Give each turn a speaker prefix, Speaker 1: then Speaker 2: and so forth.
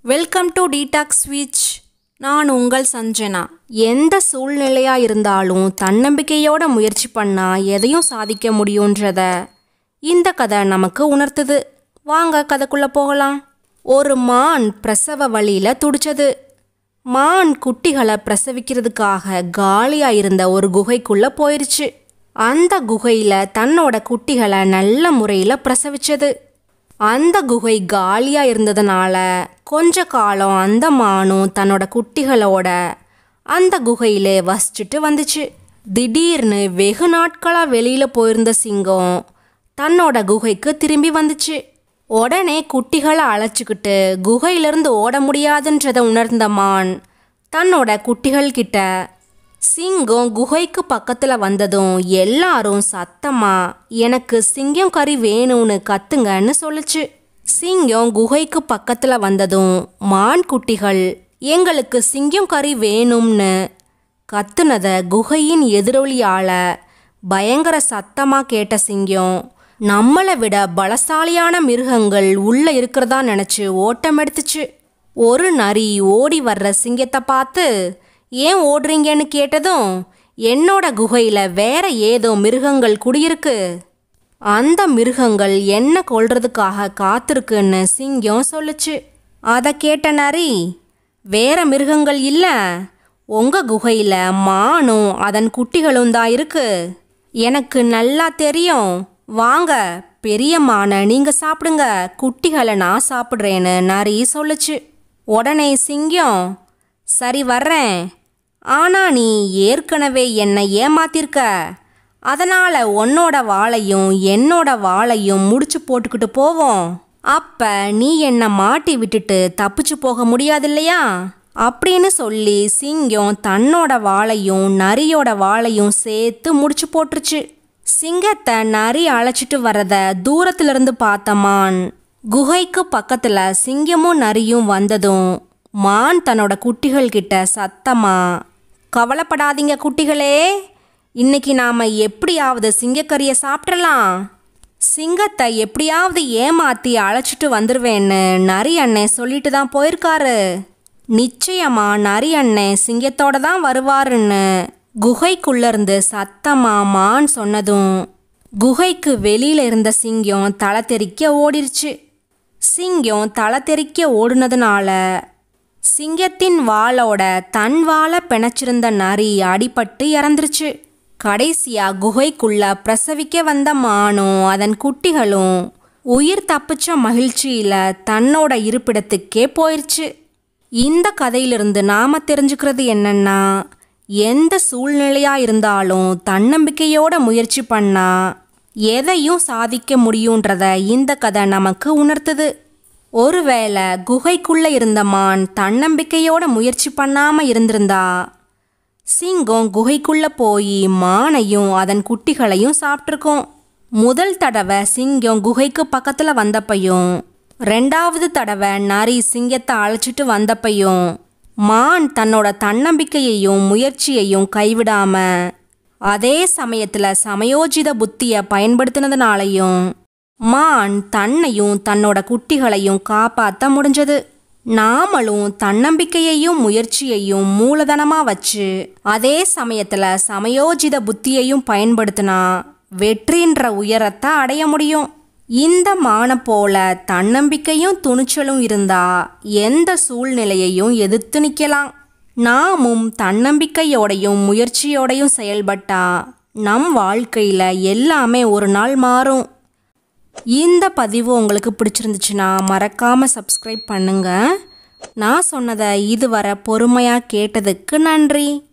Speaker 1: welcome to டீடாக் ஸ்வீச் நான் உங்கள் சஞ்சனா எந்த சூழ்நிலையா இருந்தாலும் தன்னம்பிக்கையோட முயற்சி பண்ணா எதையும் சாதிக்க முடியுன்றத இந்த கதை நமக்கு உணர்த்துது வாங்க கதைக்குள்ள போகலாம் ஒரு மான் பிரசவ வழியில துடிச்சது மான் குட்டிகளை பிரசவிக்கிறதுக்காக காலியா இருந்த ஒரு குகைக்குள்ள போயிருச்சு அந்த குகையில தன்னோட குட்டிகளை நல்ல முறையில பிரசவிச்சது அந்த குகை காலியா இருந்ததுனால கொஞ்ச காலம் அந்த மானும் தன்னோட குட்டிகளோட அந்த குகையிலே வசிச்சுட்டு வந்துச்சு திடீர்னு வெகு நாட்களா வெளியில போயிருந்த சிங்கம் தன்னோட குகைக்கு திரும்பி வந்துச்சு உடனே குட்டிகளை அழைச்சிக்கிட்டு குகையிலிருந்து ஓட முடியாதுன்றத உணர்ந்த மான் தன்னோட குட்டிகள் கிட்ட சிங்கம் குகைக்கு பக்கத்துல வந்ததும் எல்லாரும் சத்தமா எனக்கு சிங்கம் கறி வேணும்னு கத்துங்கன்னு சொல்லுச்சு சிங்கம் குகைக்கு பக்கத்துல வந்ததும் மான் குட்டிகள் எங்களுக்கு சிங்கம் கறி வேணும்னு கத்துனத குகையின் எதிரொலியால பயங்கர சத்தமா கேட்ட சிங்கம் நம்மளை விட பலசாலியான மிருகங்கள் உள்ள இருக்கிறதா நினைச்சு ஓட்டம் எடுத்துச்சு ஒரு நரி ஓடி வர்ற சிங்கத்தை பார்த்து ஏன் ஓடுறீங்கன்னு கேட்டதும் என்னோட குகையில வேற ஏதோ மிருகங்கள் குடியிருக்கு அந்த மிருகங்கள் என்ன கொல்றதுக்காக காத்திருக்குன்னு சிங்கம் சொல்லுச்சு அதை கேட்ட நரி வேற மிருகங்கள் இல்ல உங்க குகையில மானும் அதன் குட்டிகளும் தான் இருக்கு எனக்கு நல்லா தெரியும் வாங்க பெரிய மானை நீங்க சாப்பிடுங்க குட்டிகளை நான் சாப்பிட்றேன்னு நரி சொல்லுச்சு உடனே சிங்கம் சரி வர்றேன் ஆனா நீ ஏற்கனவே என்னை ஏமாத்திருக்க அதனால உன்னோட வாளையும் என்னோட வாளையும் முடிச்சு போட்டுக்கிட்டு போவோம் அப்ப நீ என்னை மாட்டி விட்டுட்டு தப்பிச்சு போக முடியாது இல்லையா அப்படின்னு சொல்லி சிங்கம் தன்னோட வாளையும் நரியோட வாளையும் சேர்த்து முடிச்சு போட்டுருச்சு சிங்கத்தை நரி அழைச்சிட்டு வரத தூரத்துல இருந்து பார்த்த மான் குகைக்கு பக்கத்துல சிங்கமும் நரியும் வந்ததும் மான் தன்னோட குட்டிகள் கிட்ட சத்தமா கவலைப்படாதீங்க குட்டிகளே இன்னைக்கு நாம எப்படியாவது சிங்கக்கறியை சாப்பிட்றலாம் சிங்கத்தை எப்படியாவது ஏமாத்தி அழைச்சிட்டு வந்துருவேன்னு நரி அண்ணன் சொல்லிட்டு தான் போயிருக்காரு நிச்சயமா நரி அண்ணன் சிங்கத்தோட தான் வருவாருன்னு குகைக்குள்ள இருந்து சத்தமா மான் சொன்னதும் குகைக்கு வெளியில இருந்த சிங்கம் தலை தெறிக்க ஓடிருச்சு சிங்கம் தலை தெறிக்க ஓடுனதுனால சிங்கத்தின் வாளோட தன் வாழை பிணைச்சிருந்த நரி அடிபட்டு இறந்துருச்சு கடைசியா குகைக்குள்ள பிரசவிக்க வந்த மானும் அதன் குட்டிகளும் உயிர் தப்பிச்ச மகிழ்ச்சியில தன்னோட இருப்பிடத்துக்கே போயிருச்சு இந்த கதையிலிருந்து நாம தெரிஞ்சுக்கிறது என்னன்னா எந்த சூழ்நிலையா இருந்தாலும் தன்னம்பிக்கையோட முயற்சி பண்ணா எதையும் சாதிக்க முடியுன்றத இந்த கதை நமக்கு உணர்த்துது ஒருவேளை குகைக்குள்ள இருந்த மான் தன்னம்பிக்கையோட முயற்சி பண்ணாம இருந்திருந்தா சிங்கம் குகைக்குள்ள போய் மானையும் அதன் குட்டிகளையும் சாப்பிட்ருக்கோம் முதல் தடவை சிங்கம் குகைக்கு பக்கத்துல வந்தப்பையும் ரெண்டாவது தடவை நரி சிங்கத்தை அழைச்சிட்டு வந்தப்பையும் மான் தன்னோட தன்னம்பிக்கையையும் முயற்சியையும் கைவிடாம அதே சமயத்துல சமயோஜித புத்திய பயன்படுத்தினதுனாலையும் மான் தன்னையும் தன்னோட குட்டிகளையும் காப்பாற்ற முடிஞ்சது நாமளும் தன்னம்பிக்கையையும் முயற்சியையும் மூலதனமா வச்சு அதே சமயத்துல சமயோஜித புத்தியையும் பயன்படுத்தினா வெற்றின்ற உயரத்தை அடைய முடியும் இந்த மான போல தன்னம்பிக்கையும் துணிச்சலும் இருந்தா எந்த சூழ்நிலையையும் எதிர்த்து நிற்கலாம் நாமும் தன்னம்பிக்கையோடையும் முயற்சியோடையும் செயல்பட்டா நம் வாழ்க்கையில எல்லாமே ஒரு நாள் மாறும் இந்த பதிவு உங்களுக்கு பிடிச்சிருந்துச்சுன்னா மறக்காம சப்ஸ்கிரைப் பண்ணுங்க நான் சொன்னதை இதுவரை பொறுமையாக கேட்டதுக்கு நன்றி